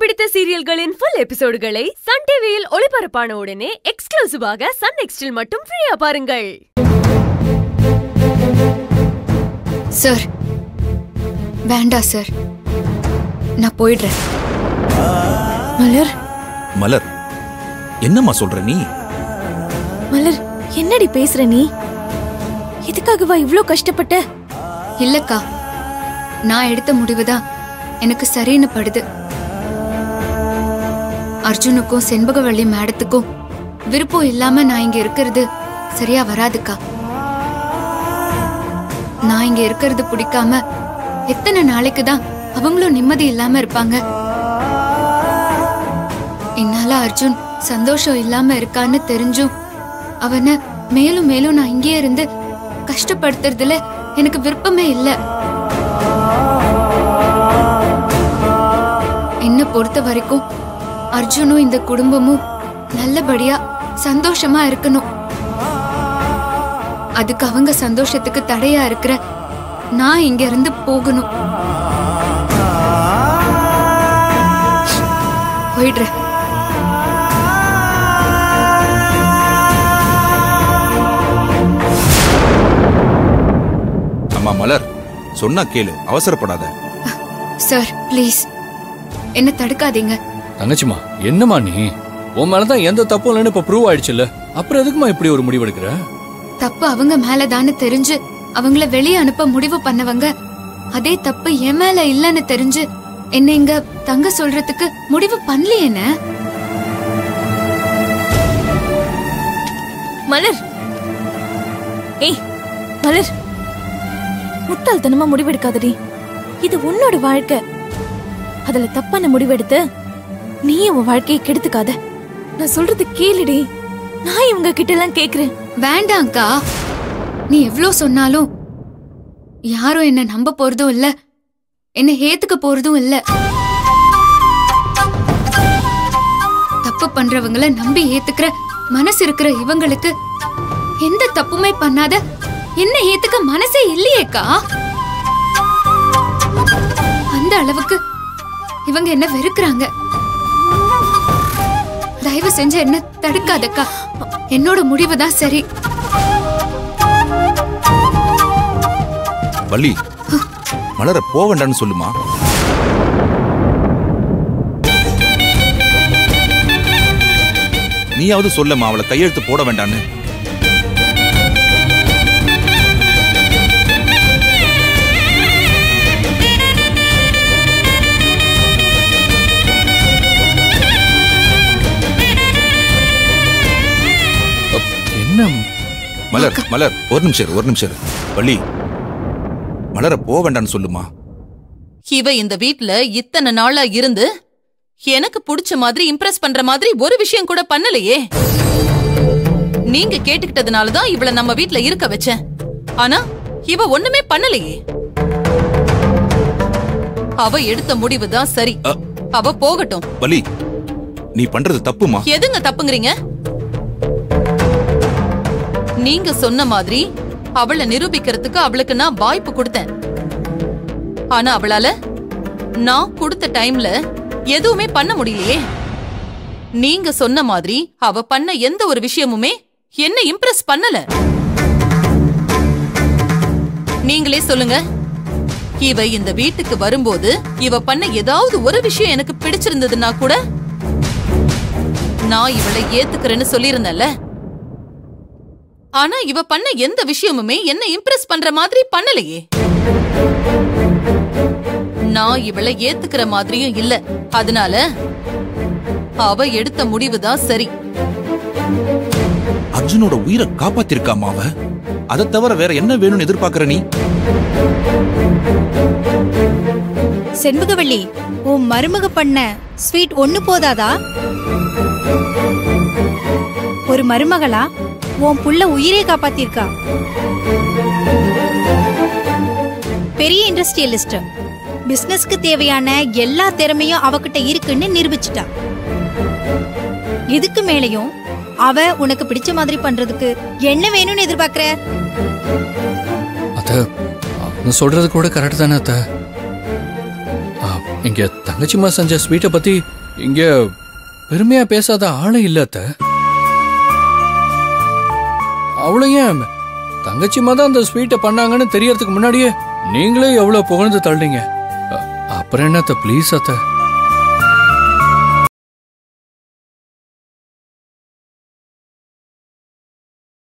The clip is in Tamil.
பிடித்த சீரியல்களின் ஃபுல் எபிசோடுகளை சன் டிவியில் ஒளிபரப்பான உடனே எக்ஸ்க்ளூசிவாக சன் நெக்ஸ்டில் மட்டும் ஃப்ரீயா பாருங்கள் சார் வேண்டாம் சார் நான் போயிடுறேன் மலர் மலர் என்னம்மா சொல்ற நீ மலர் என்னடி பேசுற நீ இதுக்காகவா இவ்ளோ கஷ்டப்பட்ட இல்லக்கா நான் எடுத்த முடிவுதான் எனக்கு சரின்னு படுது அர்ஜுனுக்கும் செண்பகவள்ளி மேடத்துக்கும் விருப்பம் இல்லாம நான் இங்க இருக்கிறது சரியா வராதுக்கா நான் இங்க இருக்கிறது பிடிக்காம எத்தனை நாளைக்கு தான் அவங்களும் நிம்மதி இல்லாம இருப்பாங்க என்னால அர்ஜுன் சந்தோஷம் இல்லாம இருக்கான்னு தெரிஞ்சும் அவனை மேலும் மேலும் நான் இங்கே இருந்து கஷ்டப்படுத்துறதுல எனக்கு விருப்பமே இல்ல என்ன பொறுத்த வரைக்கும் அர்ஜுனும் இந்த குடும்பமும் நல்லபடியா சந்தோஷமா இருக்கணும் அதுக்கு அவங்க சந்தோஷத்துக்கு தடையா இருக்கிற நான் இங்க இருந்து போகணும் போயிடுறேன் அம்மா மலர் சொன்னா கேளு அவசரப்படாத சார் ப்ளீஸ் என்ன தடுக்காதீங்க தங்கச்சிமா என்னம்மா நீ உன் மேலதான் எந்த தப்பும் இல்லைன்னு இப்ப ப்ரூவ் ஆயிடுச்சுல்ல அப்புறம் எதுக்குமா இப்படி ஒரு முடிவு எடுக்கிற தப்பு அவங்க மேலதான்னு தெரிஞ்சு அவங்கள வெளியே அனுப்ப முடிவு பண்ணவங்க அதே தப்பு என் மேல இல்லன்னு தெரிஞ்சு என்ன இங்க தங்க சொல்றதுக்கு முடிவு பண்ணலையேன மலர் ஏய் மலர் முட்டாள்தனமா முடிவெடுக்காதடி இது உன்னோட வாழ்க்கை அதுல தப்பான முடிவெடுத்து நீ உன் வாழ்க்கையை கெடுத்துக்காத நான் சொல்றது கேளுடி நான் இவங்க கிட்ட எல்லாம் கேக்குறேன் வேண்டாம்க்கா நீ எவ்ளோ சொன்னாலும் யாரும் என்ன நம்ப போறதும் இல்ல என்ன ஏத்துக்க போறதும் இல்ல தப்பு பண்றவங்கள நம்பி ஏத்துக்கிற மனசு இருக்கிற இவங்களுக்கு எந்த தப்புமே பண்ணாத என்ன ஏத்துக்க மனசே இல்லையேக்கா அந்த அளவுக்கு இவங்க என்ன வெறுக்கிறாங்க தயவு செஞ்சு என்ன தடுக்காதக்கா என்னோட முடிவு தான் சரி வள்ளி மலர போக வேண்டாம்னு சொல்லுமா நீயாவது சொல்லம்மா அவளை கையெழுத்து போட வேண்டான்னு அப், என்ன மலர் மலர் ஒரு நிமிஷம் இரு, ஒரு நிமிஷம் இரு. வள்ளி மலர போக வேண்டாம்னு சொல்லுமா இவ இந்த வீட்ல இத்தனை நாளா இருந்து எனக்கு புடிச்ச மாதிரி இம்ப்ரெஸ் பண்ற மாதிரி ஒரு விஷயம் கூட பண்ணலையே நீங்க கேட்டுக்கிட்டதுனால தான் இவள நம்ம வீட்ல இருக்க வச்சேன் ஆனா இவ ஒண்ணுமே பண்ணலையே அவ எடுத்த முடிவு தான் சரி அ. அவ போகட்டும் வள்ளி நீ பண்றது தப்புமா எதுங்க தப்புங்கறீங்க நீங்க சொன்ன மாதிரி அவளை நிரூபிக்கிறதுக்கு அவளுக்கு நான் வாய்ப்பு கொடுத்தேன் ஆனா அவளால நான் கொடுத்த டைம்ல எதுவுமே பண்ண முடியலையே நீங்க சொன்ன மாதிரி அவ பண்ண எந்த ஒரு விஷயமுமே என்ன இம்ப்ரெஸ் பண்ணல நீங்களே சொல்லுங்க இவ இந்த வீட்டுக்கு வரும்போது இவ பண்ண ஏதாவது ஒரு விஷயம் எனக்கு பிடிச்சிருந்ததுன்னா கூட நான் இவளை ஏத்துக்கிறேன்னு சொல்லியிருந்தேன்ல ஆனா இவ பண்ண எந்த விஷயமுமே என்ன இம்ப்ரெஸ் பண்ற மாதிரி பண்ணலையே நான் இவளை ஏத்துக்கிற மாதிரியும் இல்ல அதனால அவ எடுத்த முடிவுதான் சரி அர்ஜுனோட உயிரை காப்பாத்திருக்காமா அவ அதை தவிர வேற என்ன வேணும்னு எதிர்பார்க்கற நீ செண்பகவள்ளி உன் மருமக பண்ண ஸ்வீட் ஒண்ணு போதாதா ஒரு மருமகளா உன் புள்ள உயிரே காப்பாத்திருக்கா பெரிய இண்டஸ்ட்ரியலிஸ்ட் பிசினஸ்க்கு தேவையான எல்லா திறமையும் அவகிட்ட இருக்குன்னு நிரூபிச்சிட்டா இதுக்கு மேலயும் அவ உனக்கு பிடிச்ச மாதிரி பண்றதுக்கு என்ன வேணும்னு எதிர்பார்க்கற அத்த அவங்க சொல்றது கூட கரெக்ட் தானே அத்த ஆ, இங்க தங்கச்சிமா செஞ்ச ஸ்வீட்டை பத்தி இங்க பெருமையா பேசாத ஆளே இல்ல அத்த அவளை ஏன் தங்கச்சிமா தான் அந்த ஸ்வீட்டை பண்ணாங்கன்னு தெரியறதுக்கு முன்னாடியே நீங்களே எவ்வளவு புகழ்ந்து தள்ளுறீங்க அ- அப்புறம் என்னத்த ப்ளீஸ் அத்த